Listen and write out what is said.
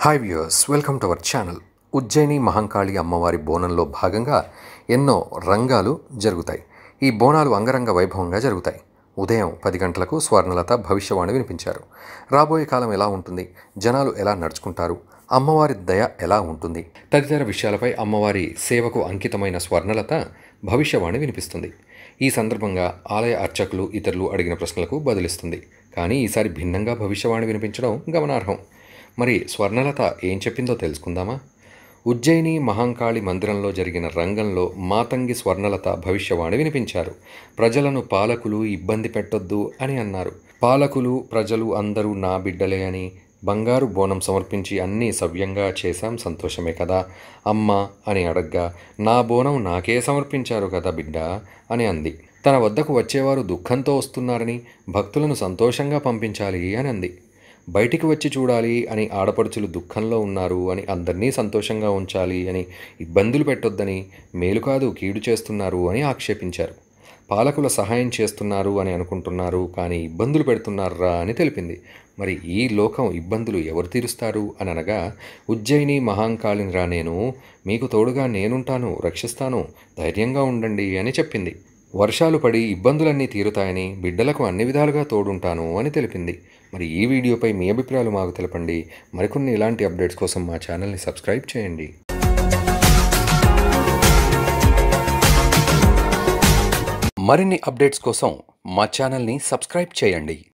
hi viewers welcome to our channel Ujjaini Mahankali అమ్మవారి బోనంలో భాగంగా ఎన్నో రంగాలు జరుగుతాయి ఈ బోనాలు అంగరంగ వైభవంగా జరుగుతాయి ఉదయం పది గంటలకు స్వర్ణలత భవిష్యవాణి వినిపించారు రాబోయే కాలం ఎలా ఉంటుంది జనాలు ఎలా నడుచుకుంటారు అమ్మవారి దయ ఎలా ఉంటుంది తదితర విషయాలపై అమ్మవారి సేవకు అంకితమైన స్వర్ణలత భవిష్యవాణి వినిపిస్తుంది ఈ సందర్భంగా ఆలయ అర్చకులు ఇతరులు అడిగిన ప్రశ్నలకు బదులిస్తుంది కానీ ఈసారి భిన్నంగా భవిష్యవాణి వినిపించడం గమనార్హం మరి స్వర్ణలత ఏం చెప్పిందో తెలుసుకుందామా ఉజ్జయిని మహంకాళి మందిరంలో జరిగిన రంగంలో మాతంగి స్వర్ణలత భవిష్యవాణి వినిపించారు ప్రజలను పాలకులు ఇబ్బంది పెట్టొద్దు అని అన్నారు పాలకులు ప్రజలు అందరూ నా బిడ్డలే అని బంగారు బోనం సమర్పించి అన్నీ సవ్యంగా చేశాం సంతోషమే కదా అమ్మ అని అడగ్గా నా బోనం నాకే సమర్పించారు కదా బిడ్డ అని అంది తన వద్దకు వచ్చేవారు దుఃఖంతో వస్తున్నారని భక్తులను సంతోషంగా పంపించాలి అని అంది బయటికి వచ్చి చూడాలి అని ఆడపడుచులు దుఃఖంలో ఉన్నారు అని అందరినీ సంతోషంగా ఉంచాలి అని ఇబ్బందులు పెట్టొద్దని మేలు కాదు కీడు చేస్తున్నారు అని ఆక్షేపించారు పాలకుల సహాయం చేస్తున్నారు అని అనుకుంటున్నారు కానీ ఇబ్బందులు పెడుతున్నారా అని తెలిపింది మరి ఈ లోకం ఇబ్బందులు ఎవరు తీరుస్తారు అని అనగా ఉజ్జయిని మహాంకాళిని రా నేను మీకు తోడుగా నేనుంటాను రక్షిస్తాను ధైర్యంగా ఉండండి అని చెప్పింది వర్షాలు పడి ఇబ్బందులన్నీ తీరుతాయని బిడ్డలకు అన్ని విధాలుగా తోడుంటాను అని తెలిపింది మరి ఈ వీడియోపై మీ అభిప్రాయాలు మాకు తెలపండి మరికొన్ని ఇలాంటి అప్డేట్స్ కోసం మా ఛానల్ని సబ్స్క్రైబ్ చేయండి మరిన్ని అప్డేట్స్ కోసం మా ఛానల్ని సబ్స్క్రైబ్ చేయండి